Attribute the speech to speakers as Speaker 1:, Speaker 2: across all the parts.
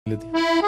Speaker 1: دي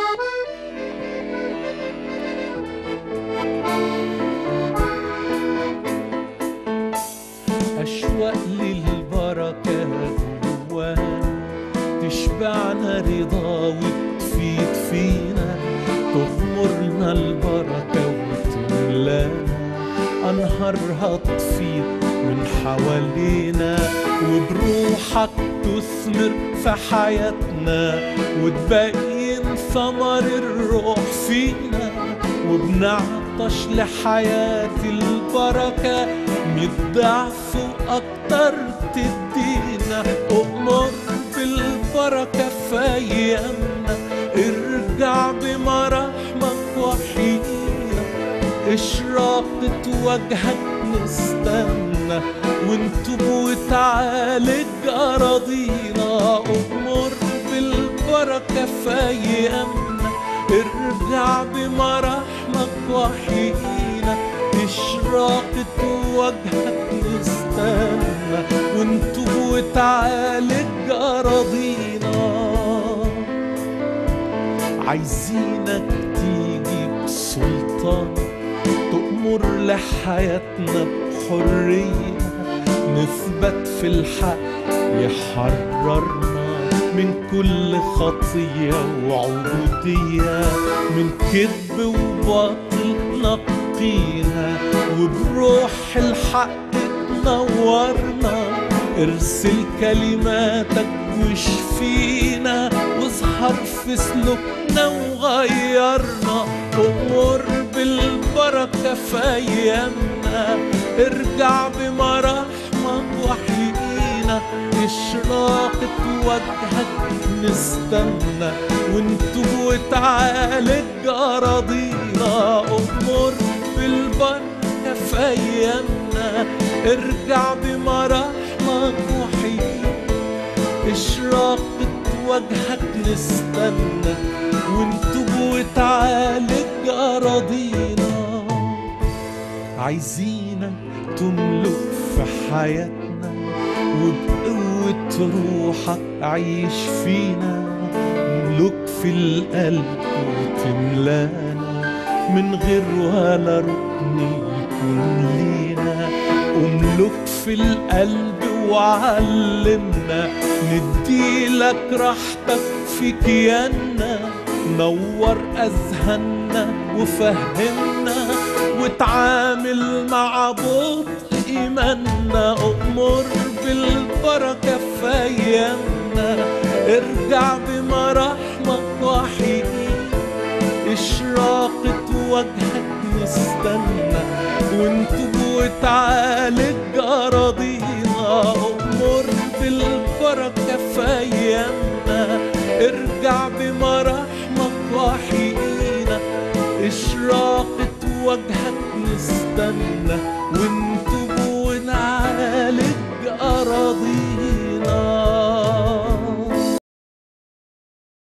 Speaker 1: أشواق للبركة جوانا تشبعنا رضا وتفيد فينا تغمرنا البركة وتملانا أنهارها تفيض من حوالينا وبروحك تثمر في حياتنا وتبين ثمر الروح فينا وبنعطش لحياة البركة مية ضعف وأكتر تدينا أؤمر بالبركة في أيامنا ارجع بمراحمك وحينا إشراقة وجهك نستنى وانتب وتعالج أراضينا أؤمر بالبركة في أيامنا ارجع بمراحمك وحينا إشراقة وجهك نستنى وانتب وتعالج أراضينا عايزينك تيجي بسلطان تأمر لحياتنا بحرية نثبت في الحق يحررنا من كل خطية وعبودية من كذب وباطل نقينا وبروح الحق تنورنا ارسل كلماتك واشفينا واظهر في سلوكنا وغيرنا امر بالبركة في ايامنا ارجع بمراحمك وحيينا إشراقة وجهك نستنى وانتب وتعالج أراضينا أمر بالبركة في أيامنا ارجع بمراحمك وحيينا إشراقة وجهك نستنى وانتب وتعالج أراضينا عايزينك تملك في حياتنا وبقوة روحك عيش فينا ملوك في القلب وتملانا من غير ولا ركن يكون لينا وملوك في القلب وعلمنا نديلك راحتك في كياننا نور أذهاننا وفهمنا وتعامل مع بطء إيماننا أؤمر بالبركة في أيامنا ارجع بمراحمك وحيينا إشراقة وجهك نستنى وانتب وتعالج أراضينا أؤمر بالبركة في أيامنا ارجع بمراحمك وحيينا إشراقة وجهك نستنى وانتب